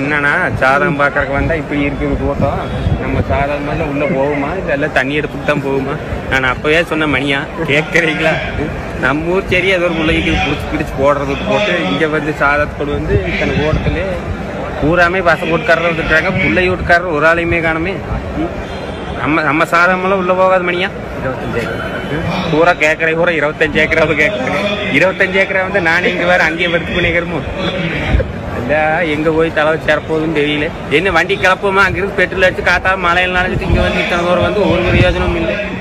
என்னன்னா சாதகம் பார்க்கறக்கு வந்தா இப்படி இருக்குது தோட்டம் நம்ம சாதகமாக உள்ள போகுமா இல்லை எல்லாம் தண்ணி எடுப்புக்கு தான் போகுமா நான் அப்பவே சொன்ன மணியா கேட்குறீங்களா நம்ம ஊர் சரி ஏதோ ஒரு பிள்ளைக்கு பிடிச்சி பிடிச்சி போடுறது போட்டு இங்கே வந்து சாதத்தோடு வந்து இத்தனை ஓட்டத்திலே பூராமே பசங்க வீட்டுக்காரர் வந்துட்டாங்க பிள்ளை வீட்டுக்காரர் ஒரு ஆளையுமே காணுமே ம். நம்ம நம்ம சாதமெல்லாம் உள்ள போகாத மணியா இருபத்தஞ்சு ஏக்கர் பூரா கேட்கற பூரா இருபத்தஞ்சு ஏக்கராவது கேட்குறேன் இருபத்தஞ்சு ஏக்கரா வந்து நான் இங்கே வேற அங்கேயே வெறுத்து பண்ணிக்கிறமோ இல்ல எங்க போய் தலை வச்சு போகுதுன்னு தெரியல என்ன வண்டி கிளப்புமா அங்கிருந்து பெட்ரோல் அடிச்சு காத்தா மழையில நினைச்சிட்டு இங்க வந்து இத்தனை தூரம் வந்து ஒரு பிரயோஜனமும் இல்லை